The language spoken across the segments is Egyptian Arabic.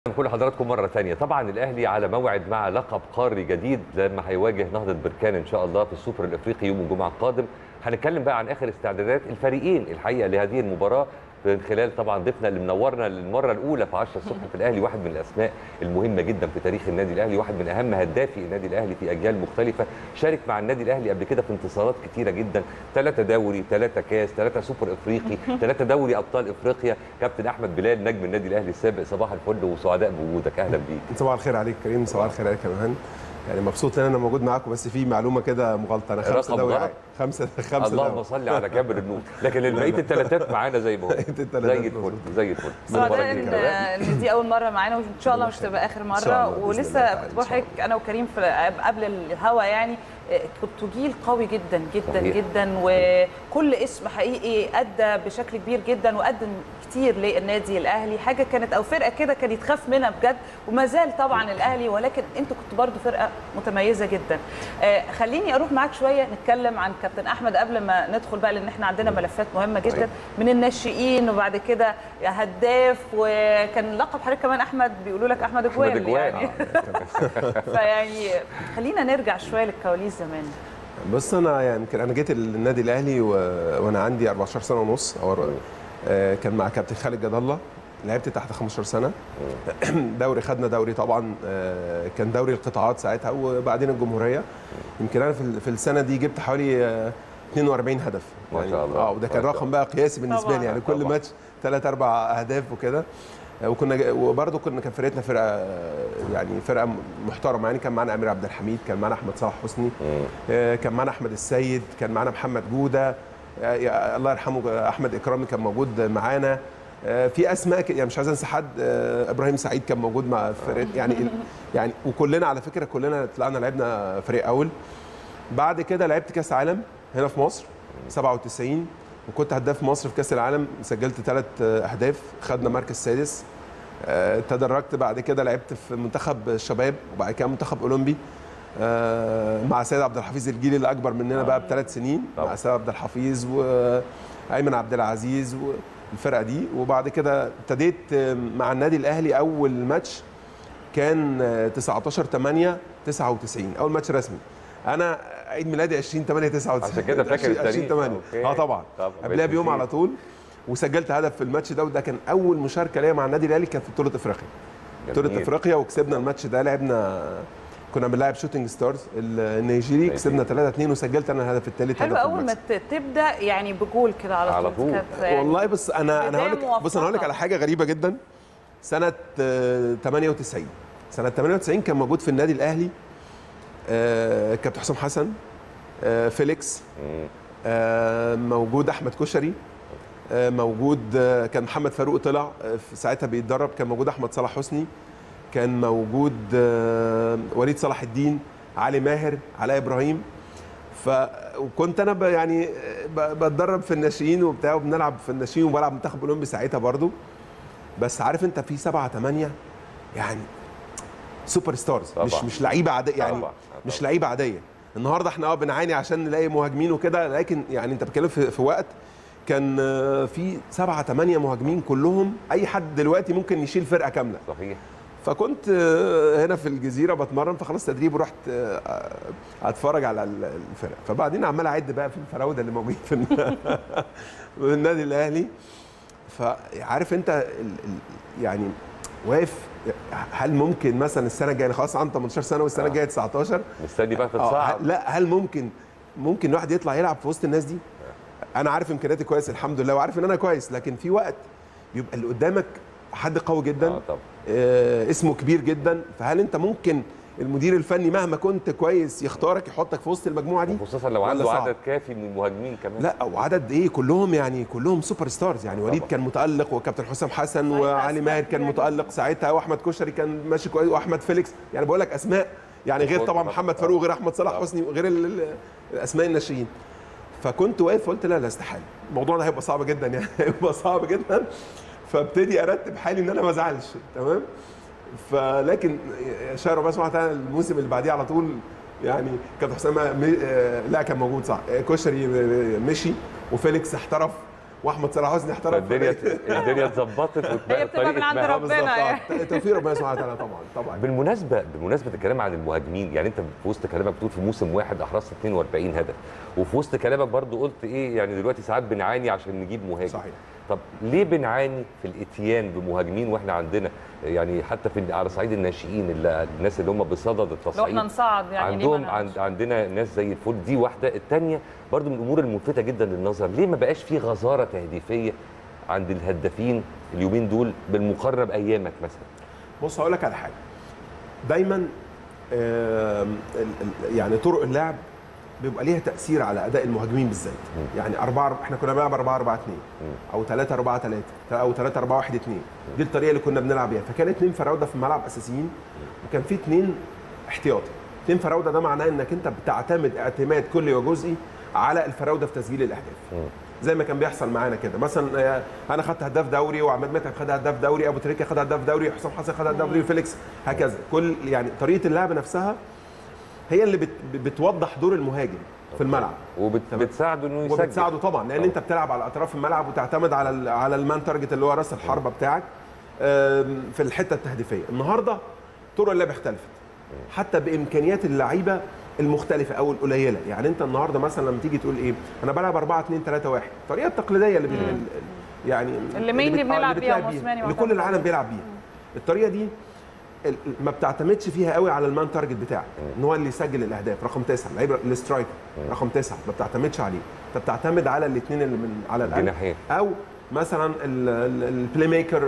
كل حضراتكم مرة تانية طبعا الأهلي على موعد مع لقب قاري جديد لما هيواجه نهضة بركان إن شاء الله في السوبر الإفريقي يوم الجمعة القادم هنتكلم بقى عن آخر استعدادات الفريقين الحقيقة لهذه المباراة من خلال طبعا ضيفنا اللي منورنا للمرة الأولى في 10 الصبح في الأهلي واحد من الأسماء المهمة جدا في تاريخ النادي الأهلي واحد من أهم هدافي النادي الأهلي في أجيال مختلفة شارك مع النادي الأهلي قبل كده في انتصارات كتيرة جدا ثلاثة دوري ثلاثة كاس ثلاثة سوبر إفريقي ثلاثة دوري أبطال إفريقيا كابتن أحمد بلال نجم النادي الأهلي السابق صباح الفل وسعداء بوجودك أهلا بيك صباح الخير عليك كريم صباح الخير عليك يا مهند يعني مبسوط ان انا موجود معاكم بس في معلومه كده مغلطه انا خمسه رقم دوري غلط. عام. خمسه خمسه اللهم دوري. صل على جابر النور لكن بقيه الثلاثات معانا زي ما هو بقية التلاتات زي الفل مظبوط. زي الفل سعداء مبارك ان ليك يا رب. ان دي اول مره معانا وان شاء الله مش تبقى اخر إن شاء مره الله، بإذن الله ولسه تعالى، كنت إن شاء بحكي انا وكريم في قبل الهوا يعني كنتوا جيل قوي جدا جدا صحيح. جدا وكل اسم حقيقي ادى بشكل كبير جدا وقدم كتير للنادي الاهلي حاجه كانت او فرقه كده كان يتخاف منها بجد وما زال طبعا الاهلي ولكن انتوا كنتوا برضو فرقه متميزه جدا آه، خليني اروح معاك شويه نتكلم عن كابتن احمد قبل ما ندخل بقى لان احنا عندنا ملفات مهمه جدا طيب. من الناشئين وبعد كده هداف وكان لقب حضرتك كمان احمد بيقولوا لك احمد أحمد اجوال أجوال. يعني فيعني خلينا نرجع شويه للكواليس زمان بص انا يعني يمكن انا جيت النادي الاهلي و... وانا عندي 14 سنه ونص او آه، كان مع كابتن خالد جد الله لعبت تحت 15 سنه دوري خدنا دوري طبعا آه، كان دوري القطاعات ساعتها وبعدين الجمهوريه يمكن انا في ال- في السنه دي جبت حوالي آه، 42 هدف ما يعني شاء الله. اه وده كان ما شاء رقم بقى قياسي بالنسبه طبعاً. لي يعني كل طبعاً. ماتش ثلاث اربع اهداف وكده آه، وكنا جا- وبرضه كنا كان فرقتنا فرقه آه، يعني فرقه محترمه يعني كان معانا امير عبد الحميد كان معانا احمد صلاح حسني مم. آه، كان معانا احمد السيد كان معانا محمد جوده آه، يا- الله يرحمه آه، احمد اكرامي كان موجود معانا آه، في اسماء ك- يعني مش عايز انسى حد آه، ابراهيم سعيد كان موجود مع فرقه يعني ال- يعني وكلنا على فكره كلنا طلعنا لعبنا فريق اول بعد كده لعبت كاس عالم هنا في مصر 97 وكنت هداف مصر في كاس العالم سجلت ثلاث اهداف خدنا مركز سادس آه، تدرجت بعد كده لعبت في منتخب الشباب وبعد كده منتخب اولمبي آه، مع سيد عبد الحفيظ الجيل اللي اكبر مننا بقى بثلاث سنين طبعا. مع سيد عبد الحفيظ وايمن عبد العزيز والفرقه دي وبعد كده ابتديت آه، مع النادي الاهلي اول ماتش كان آه، 19 8 99 اول ماتش رسمي انا عيد ميلادي 20 8 99 عشان كده فاكر 20 التاريخ. 8 أوكي. اه طبعا طبعاً. قبلها بيوم بالتأكيد. على طول وسجلت هدف في الماتش ده وده كان اول مشاركه ليا مع النادي الاهلي كانت في بطوله افريقيا بطوله جميل. افريقيا وكسبنا الماتش ده لعبنا كنا بنلاعب شوتنج ستارز النيجيري كسبنا 3 2 وسجلت انا الهدف الثالث حلو اول ما ت- تبدا يعني بجول كده على طول على طول. كانت يعني والله بص انا انا هقول بداية لك بص انا هقول لك موفقة. على حاجه غريبه جدا سنه آه، 98 سنه 98 كان موجود في النادي الاهلي آه، كابتن حسام حسن آه، فيليكس مم. آه، موجود احمد كشري آه، موجود آه، كان محمد فاروق طلع آه، في ساعتها بيتدرب كان موجود احمد صلاح حسني كان موجود آه، وليد صلاح الدين علي ماهر علاء ابراهيم ف وكنت انا ب... يعني ب... بتدرب في الناشئين وبتاع وبنلعب في الناشئين وبلعب منتخب اولمبي ساعتها برضو بس عارف انت في سبعة ثمانية يعني سوبر ستارز طبعا. مش مش لعيبه عاديه يعني طبعا. مش طبعا. لعيبه عاديه النهارده احنا اه بنعاني عشان نلاقي مهاجمين وكده لكن يعني انت بتتكلم في, في وقت كان آه، في سبعة ثمانية مهاجمين كلهم اي حد دلوقتي ممكن يشيل فرقه كامله صحيح فكنت آه، هنا في الجزيره بتمرن فخلاص تدريب ورحت آه، اتفرج على ال- الفرق فبعدين عمال اعد بقى في الفراوده اللي موجودين في الن- في النادي الاهلي فعارف انت ال- ال- يعني واقف هل ممكن مثلا السنه الجايه أنا خلاص عندي 18 سنه والسنه آه. الجايه 19 مستني بقى آه، تتصعد لا هل ممكن ممكن الواحد يطلع يلعب في وسط الناس دي انا عارف امكانياتي كويس الحمد لله وعارف ان انا كويس لكن في وقت بيبقى اللي قدامك حد قوي جدا اه طبعا آه، اسمه كبير جدا فهل انت ممكن المدير الفني مهما كنت كويس يختارك يحطك في وسط المجموعه دي خصوصا لو ولا عنده صعب؟ عدد كافي من المهاجمين كمان لا وعدد ايه كلهم يعني كلهم سوبر ستارز يعني وليد طبعا. كان متالق وكابتن حسام حسن صحيح، وعلي أسماء ماهر كان كبيرة متالق ساعتها واحمد كشري كان ماشي كويس واحمد فيليكس يعني بقول لك اسماء يعني غير طبعا محمد فاروق وغير احمد صلاح طبعا. حسني وغير ال- ال- الاسماء الناشئين فكنت واقف قلت لا لا استحاله الموضوع ده هيبقى صعب جدا يعني هيبقى صعب جدا فابتدي ارتب حالي ان انا ما ازعلش تمام فلكن شهر ربنا سبحانه وتعالى الموسم اللي بعديه على طول يعني كابتن حسام م- آه، لا كان موجود صح آه، كشري آه، مشي وفيليكس احترف واحمد صلاح حسني احترف فالدنيا فريق. الدنيا اتظبطت واتبقى هي بتبقى من طريقة عند مهام. آه، ربنا بالظبط، يعني. آه. توفيق ربنا سبحانه وتعالى طبعا طبعا بالمناسبه بمناسبه الكلام عن المهاجمين يعني انت في وسط كلامك بتقول في موسم واحد احرزت 42 هدف وفي وسط كلامك برضو قلت ايه يعني دلوقتي ساعات بنعاني عشان نجيب مهاجم صحيح طب ليه بنعاني في الاتيان بمهاجمين واحنا عندنا يعني حتى في على صعيد الناشئين اللي الناس اللي هم بصدد لو التصعيد احنا نصعد يعني ليه ما عندهم نعملش؟ عند عندنا ناس زي الفل دي واحده الثانيه برضو من الامور الملفته جدا للنظر ليه ما بقاش في غزاره تهديفيه عند الهدافين اليومين دول بالمقارنه بايامك مثلا بص هقول لك على حاجه دايما آم، ال- ال- يعني طرق اللعب بيبقى ليها تاثير على اداء المهاجمين بالذات يعني أربعة احنا كنا بنلعب 4 4 2 او 3 4 3 او 3 4 1 2 دي الطريقه اللي كنا بنلعب بيها فكان اثنين فراوده في الملعب اساسيين وكان في اثنين احتياطي اثنين فراوده ده معناه انك انت بتعتمد اعتماد كلي وجزئي على الفراوده في تسجيل الاهداف زي ما كان بيحصل معانا كده مثلا آه، انا خدت هداف دوري وعماد متعب خد هداف دوري ابو تريكه خد هداف دوري حسام حسن خد هداف دوري فيليكس هكذا كل يعني طريقه اللعب نفسها هي اللي بت بتوضح دور المهاجم في الملعب وبتساعده انه يسجل وبتساعده طبعا لان انت بتلعب على اطراف الملعب وتعتمد على ال- على المان تارجت اللي هو راس الحربه بتاعك آم، في الحته التهديفيه النهارده طرق اللعب اختلفت حتى بامكانيات اللعيبه المختلفه او القليله يعني انت النهارده مثلا لما تيجي تقول ايه انا بلعب 4 2 3 1 الطريقه التقليديه اللي بي... يعني اللي mainly بت- آه، بنلعب اللي بيها بتلعب وموسيماني اللي معتمد كل العالم بيلعب بيها الطريقه دي ال- ما بتعتمدش فيها قوي على المان تارجت بتاعك ان هو اللي يسجل الاهداف رقم تسعه لعيب الاسترايكر رقم تسعه ما بتعتمدش عليه انت بتعتمد على الاثنين اللي من على القلب الجناحين. او مثلا البلاي ميكر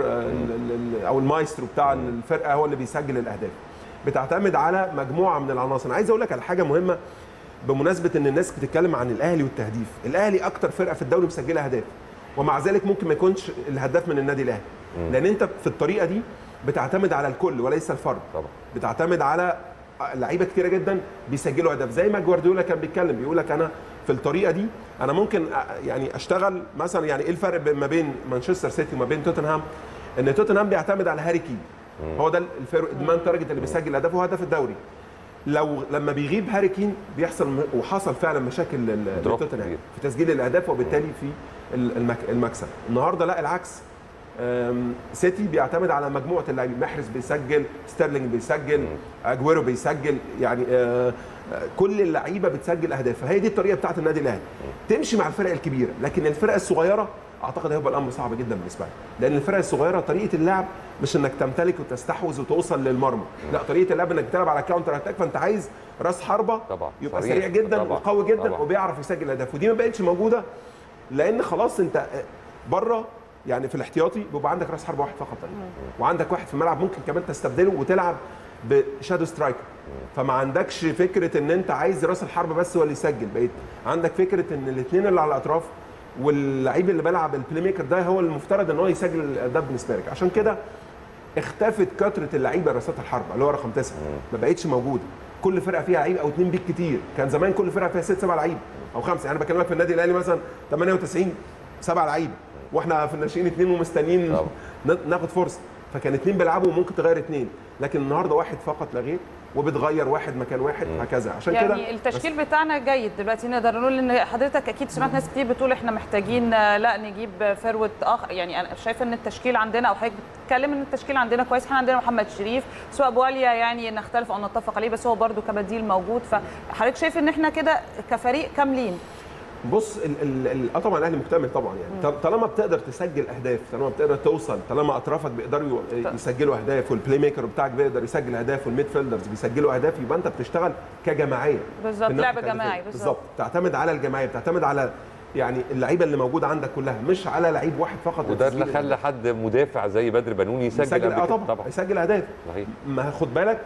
او المايسترو بتاع الفرقه هو اللي بيسجل الاهداف بتعتمد على مجموعه من العناصر انا عايز اقول لك على حاجه مهمه بمناسبه ان الناس بتتكلم عن الاهلي والتهديف الاهلي اكتر فرقه في الدوري مسجله اهداف ومع ذلك ممكن ما يكونش الهداف من النادي الاهلي لان انت في الطريقه دي بتعتمد على الكل وليس الفرد طبعا بتعتمد على لعيبه كتيره جدا بيسجلوا اهداف زي ما جوارديولا كان بيتكلم بيقول لك انا في الطريقه دي انا ممكن أ- يعني اشتغل مثلا يعني ايه الفرق بين- ما بين مانشستر سيتي وما بين توتنهام ان توتنهام بيعتمد على هاري كين هو ده الفرق المان تارجت اللي بيسجل اهداف وهو هداف الدوري لو لما بيغيب هاري كين بيحصل م- وحصل فعلا مشاكل لل- دروب لتوتنهام كبير. في تسجيل الاهداف وبالتالي في ال- المك- المكسب النهارده لا العكس أم، سيتي بيعتمد على مجموعه اللاعبين محرز بيسجل ستيرلينج بيسجل اجويرو بيسجل يعني آه، آه، كل اللعيبه بتسجل اهداف فهي دي الطريقه بتاعت النادي الاهلي تمشي مع الفرق الكبيره لكن الفرق الصغيره اعتقد هيبقى الامر صعب جدا بالنسبه لها لان الفرق الصغيره طريقه اللعب مش انك تمتلك وتستحوذ وتوصل للمرمى لا طريقه اللعب انك بتلعب على كاونتر اتاك فانت عايز راس حربه طبعا. يبقى صريح. سريع جدا طبعا. وقوي جدا طبعا. وبيعرف يسجل اهداف ودي ما بقتش موجوده لان خلاص انت بره يعني في الاحتياطي بيبقى عندك راس حربه واحد فقط وعندك واحد في الملعب ممكن كمان تستبدله وتلعب بشادو سترايكر فما عندكش فكره ان انت عايز راس الحربه بس هو اللي يسجل بقيت عندك فكره ان الاثنين اللي على الاطراف واللعيب اللي بيلعب البلاي ميكر ده هو المفترض ان هو يسجل الاهداف بالنسبه لك عشان كده اختفت كثره اللعيبه راسات الحربه اللي هو رقم تسعه ما بقتش موجوده كل فرقه فيها لعيب او اثنين بيك كتير كان زمان كل فرقه فيها ست سبع لعيبه او خمسه يعني انا بكلمك في النادي الاهلي مثلا 98 سبع لعيبه واحنا في الناشئين اثنين ومستنيين طبعا. ن- ناخد فرصه فكان اثنين بيلعبوا وممكن تغير اثنين لكن النهارده واحد فقط لا غير وبتغير واحد مكان واحد هكذا عشان كده يعني التشكيل بتاعنا جيد دلوقتي نقدر نقول ان حضرتك اكيد سمعت ناس كتير بتقول احنا محتاجين آه، لا نجيب فروت اخر يعني انا شايفه ان التشكيل عندنا او حضرتك بتتكلم ان التشكيل عندنا كويس احنا عندنا محمد شريف سواء بواليا يعني نختلف او نتفق عليه بس هو برده كبديل موجود فحضرتك شايف ان احنا كده كفريق كاملين بص ال ال ال اه طبعا الاهلي مكتمل طبعا يعني طل- طالما بتقدر تسجل اهداف طالما بتقدر توصل طالما اطرافك بيقدروا ي- يسجلوا اهداف والبلاي ميكر بتاعك بيقدر يسجل اهداف والميد فيلدرز بيسجلوا اهداف يبقى انت بتشتغل كجماعيه بالظبط، في الناحية لعب جماعي، التهديفية. بالظبط. بتعتمد على الجماعيه بتعتمد على يعني اللعيبه اللي موجوده عندك كلها مش على لعيب واحد فقط وده لتسجيل اللي خلى الأهداف. حد مدافع زي بدر بنوني يسجل يسجل قبل اه كده. طبعا يسجل اهداف صحيح ما خد بالك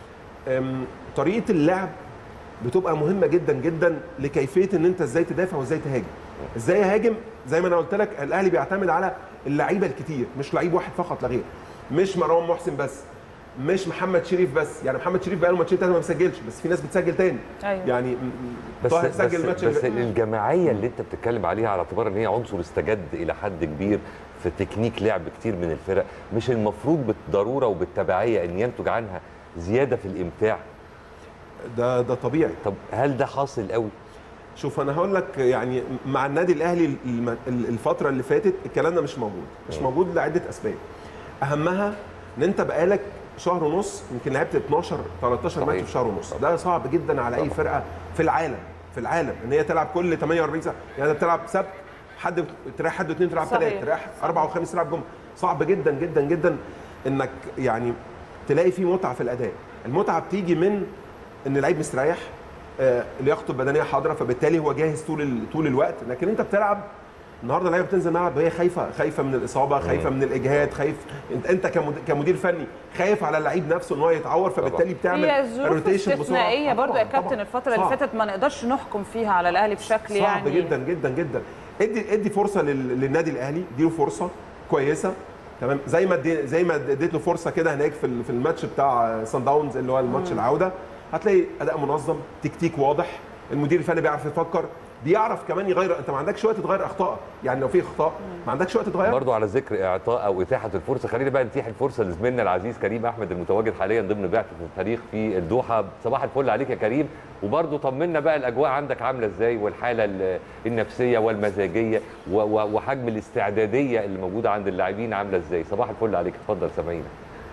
أم، طريقه اللعب بتبقى مهمه جدا جدا لكيفيه ان انت ازاي تدافع وازاي تهاجم ازاي اهاجم زي ما انا قلت لك الاهلي بيعتمد على اللعيبه الكتير مش لعيب واحد فقط لا غير مش مروان محسن بس مش محمد شريف بس يعني محمد شريف بقاله ماتشين ثلاثه ما بيسجلش بس في ناس بتسجل تاني أيوة. يعني م- بس طاهر بس, سجل الماتش بس اللي- الجماعيه اللي انت بتتكلم عليها على اعتبار ان هي عنصر استجد الى حد كبير في تكنيك لعب كتير من الفرق مش المفروض بالضروره وبالتبعيه ان ينتج عنها زياده في الامتاع ده ده طبيعي طب هل ده حاصل قوي شوف انا هقول لك يعني مع النادي الاهلي الم- الفتره اللي فاتت الكلام ده مش موجود مش موجود لعده اسباب اهمها ان انت بقالك شهر ونص يمكن لعبت 12 13 ماتش صحيح. في شهر ونص ده صعب جدا على اي طبعا. فرقه في العالم في العالم ان هي تلعب كل 48 ساعه يعني انت بتلعب سبت حد تريح حد واثنين تلعب صحيح. ثلاث تريح اربعه وخميس تلعب جمعه صعب جدا جدا جدا انك يعني تلاقي فيه متعه في الاداء المتعه بتيجي من ان اللعيب مستريح آه، لياقته البدنيه حاضره فبالتالي هو جاهز طول ال- طول الوقت لكن انت بتلعب النهارده اللعيبه بتنزل الملعب وهي خايفه خايفه من الاصابه خايفه من الاجهاد خايف انت انت كمد- كمدير فني خايف على اللعيب نفسه ان هو يتعور فبالتالي بتعمل هي ظروف rotation بسرعة. استثنائيه آه، برضو طبعاً، يا كابتن طبعاً. الفتره اللي صعب. فاتت ما نقدرش نحكم فيها على الاهلي بشكل صعب يعني جدا جدا جدا ادي ادي فرصه لل- للنادي الاهلي اديله فرصه كويسه تمام زي ما ادي- زي ما اديت له فرصه كده هناك في ال- في الماتش بتاع سان داونز اللي هو الماتش العوده هتلاقي اداء منظم تكتيك واضح المدير الفني بيعرف يفكر بيعرف كمان يغير انت ما عندكش وقت تغير اخطائك يعني لو في اخطاء ما عندكش وقت تغير برضو على ذكر اعطاء او اتاحه الفرصه خلينا بقى نتيح الفرصه لزميلنا العزيز كريم احمد المتواجد حاليا ضمن بعثه الفريق في الدوحه صباح الفل عليك يا كريم وبرضو طمنا بقى الاجواء عندك عامله ازاي والحاله ال- النفسيه والمزاجيه و- و- وحجم الاستعداديه اللي موجوده عند اللاعبين عامله ازاي صباح الفل عليك اتفضل سامعينا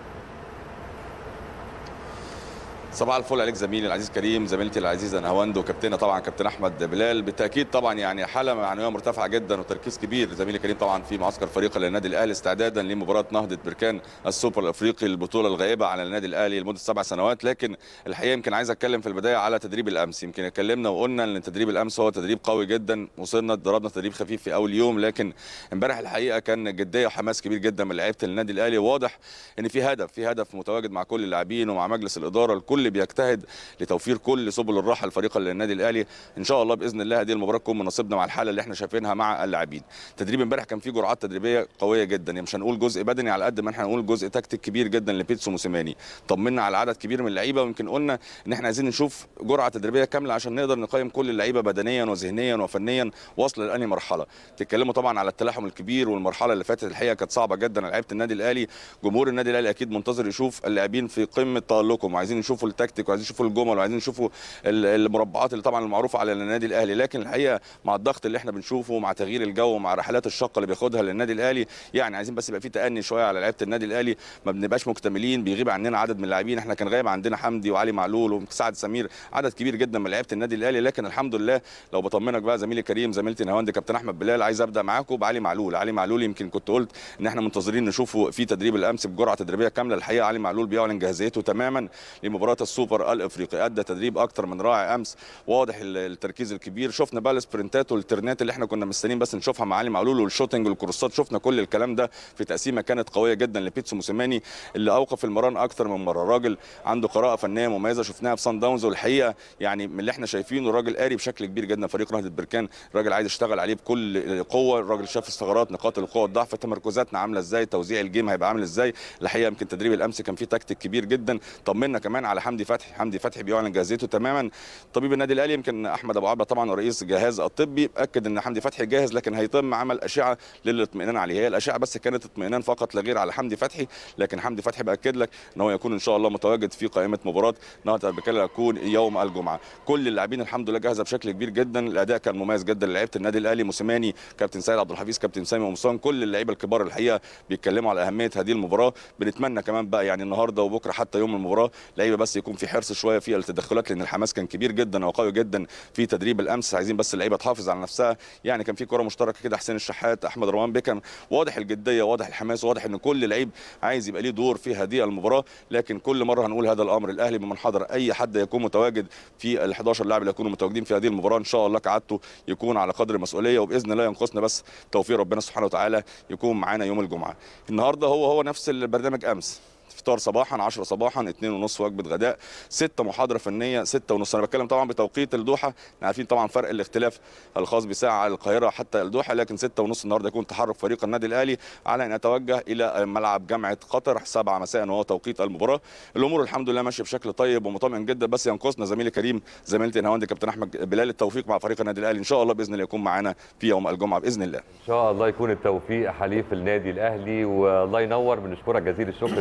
صباح الفل عليك زميلي العزيز كريم زميلتي العزيزه نهاوند وكابتننا طبعا كابتن احمد بلال بالتاكيد طبعا يعني حاله معنويه مرتفعه جدا وتركيز كبير زميلي كريم طبعا في معسكر فريق النادي الاهلي استعدادا لمباراه نهضه بركان السوبر الافريقي البطوله الغائبه على النادي الاهلي لمده سبع سنوات لكن الحقيقه يمكن عايز اتكلم في البدايه على تدريب الامس يمكن اتكلمنا وقلنا ان تدريب الامس هو تدريب قوي جدا وصلنا ضربنا تدريب خفيف في اول يوم لكن امبارح الحقيقه كان جديه وحماس كبير جدا من لعيبه النادي الاهلي واضح ان في هدف في هدف متواجد مع كل اللاعبين ومع مجلس الاداره الكل بيجتهد لتوفير كل سبل الراحه لفريق النادي الاهلي ان شاء الله باذن الله هذه المباراه تكون من نصيبنا مع الحاله اللي احنا شايفينها مع اللاعبين تدريب امبارح كان فيه جرعات تدريبيه قويه جدا يعني مش هنقول جزء بدني على قد ما احنا هنقول جزء تكتيك كبير جدا لبيتسو موسيماني طمنا على عدد كبير من اللعيبه ويمكن قلنا ان احنا عايزين نشوف جرعه تدريبيه كامله عشان نقدر نقيم كل اللعيبه بدنيا وذهنيا وفنيا واصله لانهي مرحله تتكلموا طبعا على التلاحم الكبير والمرحله اللي فاتت الحقيقه كانت صعبه جدا على لعيبه النادي الاهلي جمهور النادي الاهلي اكيد منتظر يشوف اللاعبين في قمه تالقهم وعايزين يشوفوا التكتيك وعايزين يشوفوا الجمل وعايزين يشوفوا ال- المربعات اللي طبعا المعروفه على النادي الاهلي لكن الحقيقه مع الضغط اللي احنا بنشوفه مع تغيير الجو مع الرحلات الشاقه اللي بياخدها للنادي الاهلي يعني عايزين بس يبقى في تاني شويه على لعيبه النادي الاهلي ما بنبقاش مكتملين بيغيب عننا عدد من اللاعبين احنا كان غايب عندنا حمدي وعلي معلول وسعد سمير عدد كبير جدا من لعيبه النادي الاهلي لكن الحمد لله لو بطمنك بقى زميلي كريم زميلتي نهاوند كابتن احمد بلال عايز ابدا معاكم بعلي معلول علي معلول يمكن كنت قلت ان احنا منتظرين نشوفه في تدريب الامس بجرعه تدريبيه كامله الحقيقه علي معلول بيعلن جاهزيته تماما لمباراه السوبر الافريقي ادى تدريب اكتر من رائع امس واضح ال- التركيز الكبير شفنا بقى السبرنتات والترنات اللي احنا كنا مستنيين بس نشوفها مع علي معلول والشوتنج والكروسات شفنا كل الكلام ده في تقسيمه كانت قويه جدا لبيتسو موسيماني اللي اوقف المران اكتر من مره راجل عنده قراءه فنيه مميزه شفناها في سان داونز والحقيقه يعني من اللي احنا شايفينه الراجل قاري بشكل كبير جدا فريق نهضه بركان الراجل عايز يشتغل عليه بكل قوه الراجل شاف الثغرات نقاط القوه الضعف تمركزاتنا عامله ازاي توزيع الجيم هيبقى عامل ازاي الحقيقه يمكن تدريب الامس كان فيه تكتيك كبير جدا طمنا كمان على حمدي فتحي حمدي فتحي بيعلن جاهزيته تماما طبيب النادي الاهلي يمكن احمد ابو عبده طبعا رئيس الجهاز الطبي اكد ان حمدي فتحي جاهز لكن هيتم عمل اشعه للاطمئنان عليه هي الاشعه بس كانت اطمئنان فقط لا غير على حمدي فتحي لكن حمدي فتحي باكد لك ان هو يكون ان شاء الله متواجد في قائمه مباراه نهضه بركان هتكون يوم الجمعه كل اللاعبين الحمد لله جاهزه بشكل كبير جدا الاداء كان مميز جدا لعيبه النادي الاهلي موسيماني كابتن سيد عبد الحفيظ كابتن سامي قمصان كل اللعيبه الكبار الحقيقه بيتكلموا على اهميه هذه المباراه بنتمنى كمان بقى يعني النهارده وبكره حتى يوم المباراه لعيبه بس يكون في حرص شويه في التدخلات لان الحماس كان كبير جدا وقوي جدا في تدريب الامس عايزين بس اللعيبه تحافظ على نفسها يعني كان في كره مشتركه كده حسين الشحات احمد روان بيكم واضح الجديه واضح الحماس واضح ان كل لعيب عايز يبقى ليه دور في هذه المباراه لكن كل مره هنقول هذا الامر الاهلي بمن حضر اي حد يكون متواجد في ال 11 لاعب اللي يكونوا متواجدين في هذه المباراه ان شاء الله كعادته يكون على قدر المسؤوليه وباذن الله ينقصنا بس توفيق ربنا سبحانه وتعالى يكون معانا يوم الجمعه النهارده هو هو نفس البرنامج امس فطار صباحا 10 صباحا 2 ونص وجبه غداء 6 محاضره فنيه 6 ونص انا بتكلم طبعا بتوقيت الدوحه احنا عارفين طبعا فرق الاختلاف الخاص بساعه على القاهره حتى الدوحه لكن 6 ونص النهارده يكون تحرك فريق النادي الاهلي على ان يتوجه الى ملعب جامعه قطر 7 مساء وهو توقيت المباراه الامور الحمد لله ماشيه بشكل طيب ومطمئن جدا بس ينقصنا زميلي كريم زميلتي نهاوند كابتن احمد بلال التوفيق مع فريق النادي الاهلي ان شاء الله باذن الله يكون معانا في يوم الجمعه باذن الله ان شاء الله يكون التوفيق حليف النادي الاهلي والله ينور بنشكرك جزيل الشكر زميلنا العزيز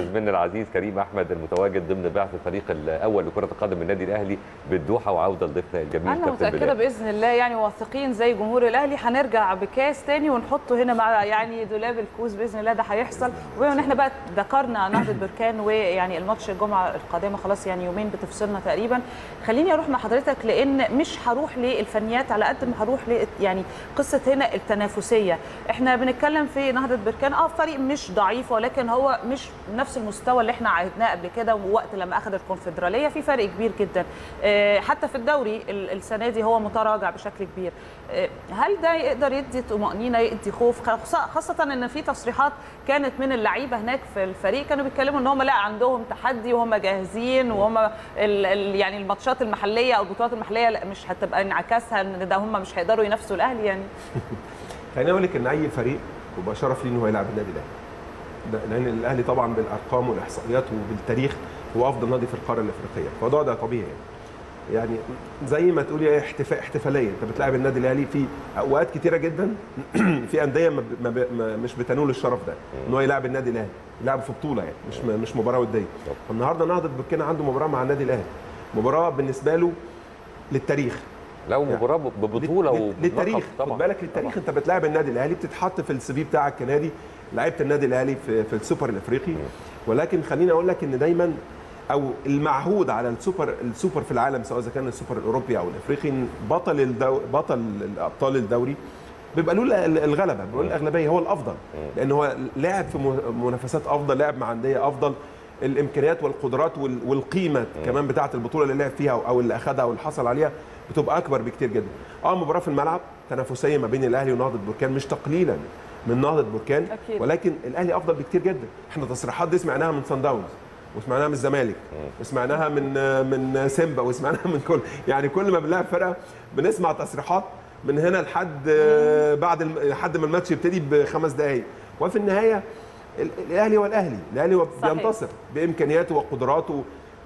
العزيز كريم احمد المتواجد ضمن بعث الفريق الاول لكره القدم النادي الاهلي بالدوحه وعوده لضيفنا الجميل انا كابتن متاكده بلال باذن الله يعني واثقين زي جمهور الاهلي هنرجع بكاس تاني ونحطه هنا مع يعني دولاب الكوز باذن الله ده هيحصل وبما ان احنا بقى ذكرنا نهضه بركان ويعني الماتش الجمعه القادمه خلاص يعني يومين بتفصلنا تقريبا خليني اروح مع حضرتك لان مش هروح للفنيات على قد ما هروح ل يعني قصه هنا التنافسيه احنا بنتكلم في نهضه بركان اه فريق مش ضعيف ولكن هو مش نفس المستوى اللي احنا عهدناه قبل كده ووقت لما اخذ الكونفدراليه في فرق كبير جدا آه، حتى في الدوري ال- السنه دي هو متراجع بشكل كبير آه، هل ده يقدر يدي طمانينه يدي خوف خاصه خاصة ان في تصريحات كانت من اللعيبه هناك في الفريق كانوا بيتكلموا ان هم لا عندهم تحدي وهم جاهزين وهم ال ال يعني الماتشات المحليه او البطولات المحليه لا مش هتبقى انعكاسها ان ده هم مش هيقدروا ينافسوا الاهلي يعني خليني اقول لك ان اي فريق يبقى شرف ليه ان هو يلعب النادي الاهلي ده- لان الاهلي طبعا بالارقام والاحصائيات وبالتاريخ هو افضل نادي في القاره الافريقيه فده ده طبيعي يعني يعني زي ما تقولي ايه احتفاء احتفاليه انت بتلاعب النادي الاهلي في اوقات كتيره جدا في انديه ما ب- ما ب- ما مش بتنول الشرف ده ان هو يلعب النادي الاهلي يلعب في بطوله يعني مش م- مش مباراه وديه فالنهارده نهضه بركان عنده مباراه مع النادي الاهلي مباراه بالنسبه له للتاريخ لو مباراه ببطوله لل- وبلقب للتاريخ طبعا خد بالك للتاريخ انت بتلاعب النادي الاهلي بتتحط في السي في بتاعك كنادي لعيبه النادي الاهلي في, في السوبر الافريقي ولكن خليني اقول لك ان دايما او المعهود على السوبر السوبر في العالم سواء اذا كان السوبر الاوروبي او الافريقي إن بطل الدو بطل الابطال الدوري بيبقى له ال- الغلبه بيبقى له الاغلبيه هو الافضل لان هو لعب في م- منافسات افضل لعب مع انديه افضل الامكانيات والقدرات وال- والقيمه كمان بتاعه البطوله اللي لعب فيها او اللي اخذها او اللي حصل عليها بتبقى اكبر بكتير جدا اه مباراه في الملعب تنافسيه ما بين الاهلي ونهضه بركان مش تقليلا من نهضه بركان أكيد. ولكن الاهلي افضل بكتير جدا احنا التصريحات دي سمعناها من سان داونز وسمعناها من الزمالك وسمعناها من من سيمبا وسمعناها من كل يعني كل ما بنلاعب فرقه بنسمع تصريحات من هنا لحد بعد الم- لحد ما الماتش يبتدي بخمس دقائق وفي النهايه ال- الاهلي هو الاهلي الاهلي هو صحيح. بينتصر بامكانياته وقدراته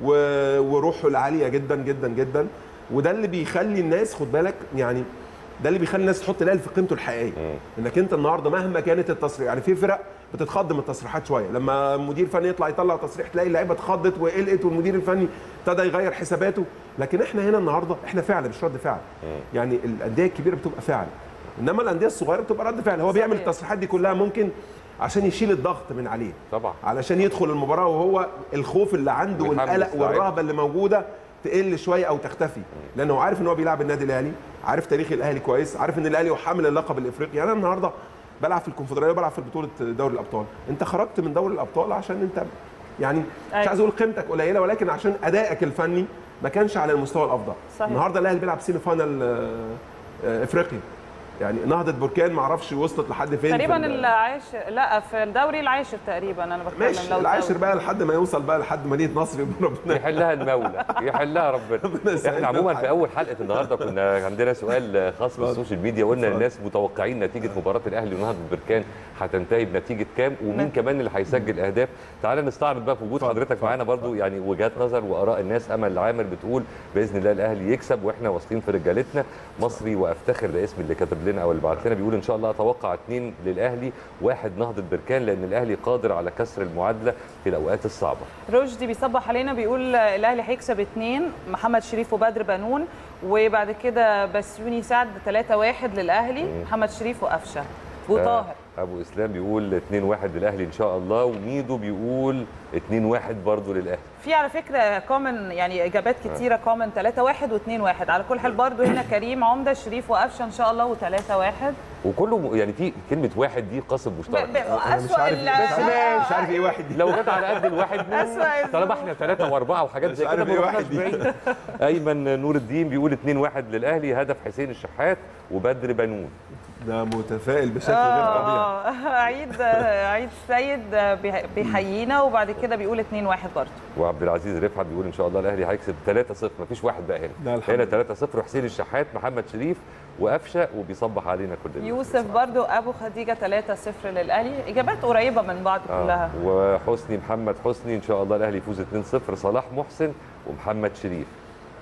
و- وروحه العاليه جدا جدا جدا وده اللي بيخلي الناس خد بالك يعني ده اللي بيخلي الناس تحط الاهلي في قيمته الحقيقيه انك انت النهارده مهما كانت التصريح يعني في فرق بتتخض من التصريحات شويه لما مدير فني يطلع يطلع تصريح تلاقي اللعيبه اتخضت وقلقت والمدير الفني ابتدى يغير حساباته لكن احنا هنا النهارده احنا فعل مش رد فعل يعني الانديه الكبيره بتبقى فعل انما الانديه الصغيره بتبقى رد فعل هو بيعمل صحيح. التصريحات دي كلها ممكن عشان يشيل الضغط من عليه طبعا علشان يدخل المباراه وهو الخوف اللي عنده ويحمس والقلق اللعيبة. والرهبه اللي موجوده تقل شويه او تختفي لانه هو عارف ان هو بيلعب النادي الاهلي عارف تاريخ الاهلي كويس عارف ان الاهلي هو حامل اللقب الافريقي يعني انا النهارده بلعب في الكونفدراليه وبلعب في بطوله دوري الابطال انت خرجت من دوري الابطال عشان انت يعني مش أيوة. عايز اقول قيمتك قليله ولكن عشان ادائك الفني ما كانش على المستوى الافضل صحيح. النهارده الاهلي بيلعب سيمي فاينال آه، آه، افريقي يعني نهضه بركان ما اعرفش وصلت لحد فين في تقريبا ال- العاشر لا في الدوري العاشر تقريبا انا بتكلم ماشي لو العاشر الدوري. بقى لحد ما يوصل بقى لحد مدينه نصر يبقى ربنا يحلها المولى يحلها ربنا ربنا يسهل احنا عموما الحال. في اول حلقه النهارده كنا عندنا سؤال خاص بالسوشيال ميديا قلنا للناس متوقعين نتيجه مباراه الاهلي ونهضه بركان هتنتهي بنتيجه كام ومين نعم. كمان اللي هيسجل اهداف تعال نستعرض بقى في وجود اتفضل، حضرتك اتفضل، معانا برضو يعني وجهات نظر واراء الناس امل عامر بتقول باذن الله الاهلي يكسب واحنا واثقين في رجالتنا مصري وافتخر ده اسم اللي كاتب لنا او اللي بعت لنا بيقول ان شاء الله اتوقع اثنين للاهلي واحد نهضه بركان لان الاهلي قادر على كسر المعادله في الاوقات الصعبه رشدي بيصبح علينا بيقول الاهلي هيكسب اثنين محمد شريف وبدر بنون وبعد كده بسيوني سعد 3 1 للاهلي محمد شريف وقفشه وطاهر آه، ابو اسلام بيقول 2-1 للاهلي ان شاء الله وميدو بيقول 2-1 برضه للاهلي في على فكره كومن يعني اجابات كتيره كومن 3 1 و2 1 على كل حال برضو هنا كريم عمده شريف وقفشه ان شاء الله و3 1 وكله م- يعني في كلمه واحد دي قاسم مشترك أنا مش اسوء عارف ال- مش عارف ايه واحد دي لو جت على قد الواحد أسوأ منهم طالما احنا ثلاثة وأربعة وحاجات زي مش كده عارف ما إيه رحناش واحد دي. بعيد أيمن نور الدين بيقول 2-1 للأهلي هدف حسين الشحات وبدر بنون ده متفائل بشكل غير طبيعي اه عيد عيد سيد بيح- بيحيينا وبعد كده بيقول 2 1 برضو وعبد العزيز رفعت بيقول ان شاء الله الاهلي هيكسب 3-0 مفيش واحد بقى لا، هنا الحمد هنا 3-0 وحسين الشحات محمد شريف وقفشه وبيصبح علينا كلنا يوسف برضو ابو خديجه 3 0 للاهلي اجابات قريبه من بعض كلها آه. وحسني محمد حسني ان شاء الله الاهلي يفوز 2-0 صلاح محسن ومحمد شريف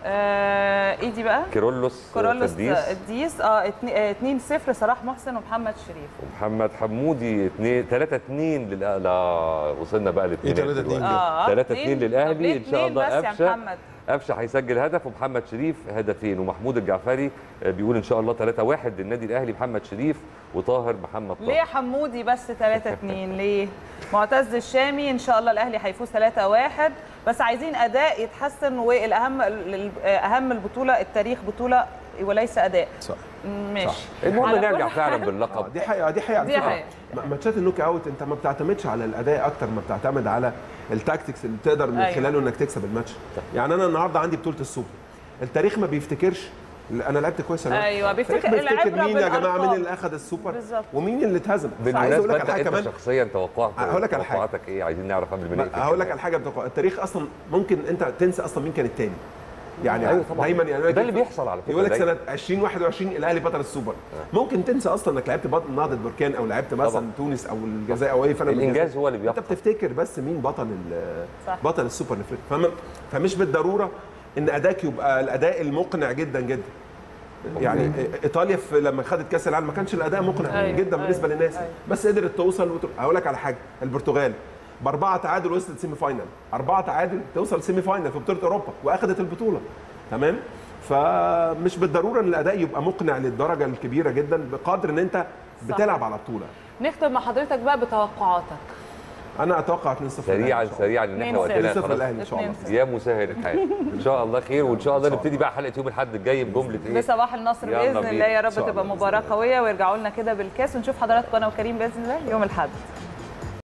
آه ايه دي بقى كيرلس كورولوس تديس الديس اه 2 0 صلاح محسن ومحمد شريف ومحمد حمودي 2 3 2 للأهلي لا وصلنا بقى ل إيه 3 2 اه 3 2 اتنين. طب للاهلي ليه ان شاء اتنين الله بس يا قفشه محمد قفشه هيسجل هدف ومحمد شريف هدفين ومحمود الجعفري آه، بيقول ان شاء الله 3 1 للنادي الاهلي محمد شريف وطاهر محمد ليه طاهر يا حمودي بس 3 2 ليه معتز الشامي ان شاء الله الاهلي هيفوز 3 1 بس عايزين اداء يتحسن والاهم ال- اهم البطوله التاريخ بطوله وليس اداء صح ماشي المهم على نرجع كل فعلا حال- آه، باللقب دي حقيقه دي حقيقه على دي فكرة. حقيقة. م- ماتشات النوك اوت انت ما بتعتمدش على الاداء اكتر ما بتعتمد على التاكتكس اللي تقدر من أيوة. خلاله انك تكسب الماتش يعني انا النهارده عندي بطوله السوبر التاريخ ما بيفتكرش انا لعبت كويس ولا لا؟ أيوة، بيفتكر- التاريخ بيفتكر العبرة مين يا جماعه بالأرقام. مين اللي اخذ السوبر بالظبط. ومين اللي اتهزم عايز اقول بالمناسبه لك انت, على حاجه انت كمان شخصيا توقعت هقول لك على حاجة. توقعاتك ايه عايزين نعرف قبل ما نقفل هقول لك على حاجه بتوقع التاريخ اصلا ممكن انت تنسى اصلا مين كان التاني يعني أيوة طبعاً. دايما يعني ده اللي بيحصل على فكرة يقول لك دايماً. سنه 2021 الاهلي بطل السوبر ممكن تنسى اصلا انك لعبت بط- نهضه بركان او لعبت مثلا طبعاً. تونس او الجزائر او اي فرق من الانجاز الجزائر. هو اللي انت بيحصل بتفتكر بس مين بطل ال- صح. بطل السوبر الافريقي فم- فمش بالضروره ان اداك يبقى الاداء المقنع جدا جدا يعني ايطاليا في لما خدت كاس العالم ما كانش الاداء مقنع أيوة، جدا بالنسبه أيوة، للناس أيوة. بس قدرت توصل وت... هقول لك على حاجه البرتغال باربعه تعادل وصلت سيمي فاينل اربعه تعادل توصل سيمي فاينل في بطوله اوروبا واخذت البطوله تمام فمش بالضروره ان الاداء يبقى مقنع للدرجه الكبيره جدا بقدر ان انت بتلعب على بطوله نختم مع حضرتك بقى بتوقعاتك انا اتوقع 2-0 سريعا سريعا ان احنا 2-0. وقتنا 2-0 خلاص الاهلي ان شاء الله 2-0. يا مسهل الحال ان شاء الله خير وان شاء الله نبتدي بقى حلقه يوم الاحد الجاي بجمله ايه بصباح النصر يلا باذن بينا. الله يا رب إن شاء تبقى الله بإذن مباراه الله. قويه ويرجعوا لنا كده بالكاس ونشوف حضراتكم انا وكريم باذن الله يوم الاحد